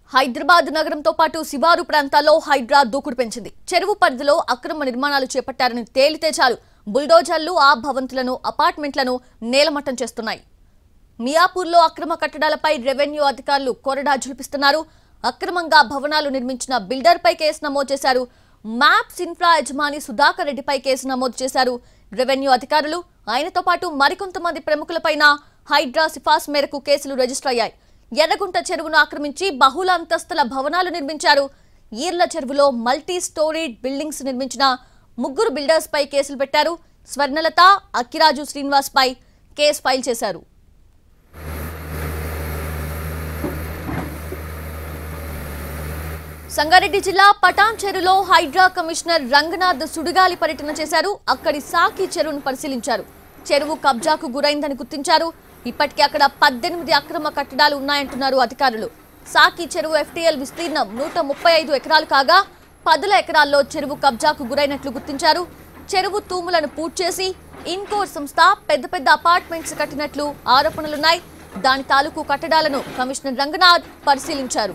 హైదరాబాద్ నగరంతో పాటు శివారు ప్రాంతాల్లో హైడ్రా దూకుడు పెంచింది చెరువు పరిధిలో అక్రమ నిర్మాణాలు చేపట్టారని తేలితే చాలు బుల్డోజర్లు ఆ భవంతులను అపార్ట్మెంట్లను నేలమట్టం చేస్తున్నాయి మియాపూర్లో అక్రమ కట్టడాలపై రెవెన్యూ అధికారులు కొరడా జులిపిస్తున్నారు అక్రమంగా భవనాలు నిర్మించిన బిల్డర్పై కేసు నమోదు చేశారు మ్యాప్స్ ఇన్ఫ్రా యజమాని సుధాకర్ రెడ్డిపై కేసు నమోదు చేశారు రెవెన్యూ అధికారులు ఆయనతో పాటు మరికొంతమంది ప్రముఖులపైన హైడ్రా సిఫార్సు మేరకు కేసులు రిజిస్టర్ అయ్యాయి ఎర్రగుంట చెరువును ఆక్రమించి బహుళ అంతస్తుల భవనాలు నిర్మించారు ఈర్ల చెరువులో మల్టీ స్టోరీ బిల్డింగ్స్ నిర్మించిన ముగ్గురు బిల్డర్స్ పై కేసులు పెట్టారు స్వర్ణలత అక్కిరాజు శ్రీనివాస్ పై కేసు ఫైల్ చేశారు సంగారెడ్డి జిల్లా పటాన్ చెరువులో హైడ్రా కమిషనర్ రంగనాథ్ సుడిగాలి పర్యటన చేశారు అక్కడి సాకి చెరువును పరిశీలించారు చెరువు కబ్జాకు గురైందని గుర్తించారు ఇప్పటికే అక్కడ పద్దెనిమిది అక్రమ కట్టడాలు ఉన్నాయంటున్నారు అధికారులు సాకి చెరువు ఎఫ్టీఎల్ విస్తీర్ణం నూట ముప్పై ఐదు ఎకరాలు కాగా పదుల ఎకరాల్లో చెరువు కబ్జాకు గురైనట్లు గుర్తించారు చెరువు తూములను పూర్తి చేసి ఇన్కోర్ సంస్థ పెద్ద పెద్ద అపార్ట్మెంట్స్ కట్టినట్లు ఆరోపణలున్నాయి దాని తాలూకు కట్టడాలను కమిషనర్ రంగనాథ్ పరిశీలించారు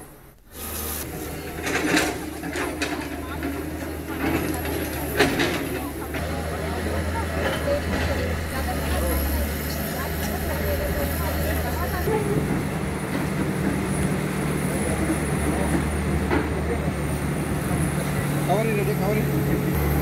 కవరింగ్ రెడీ కవరింగ్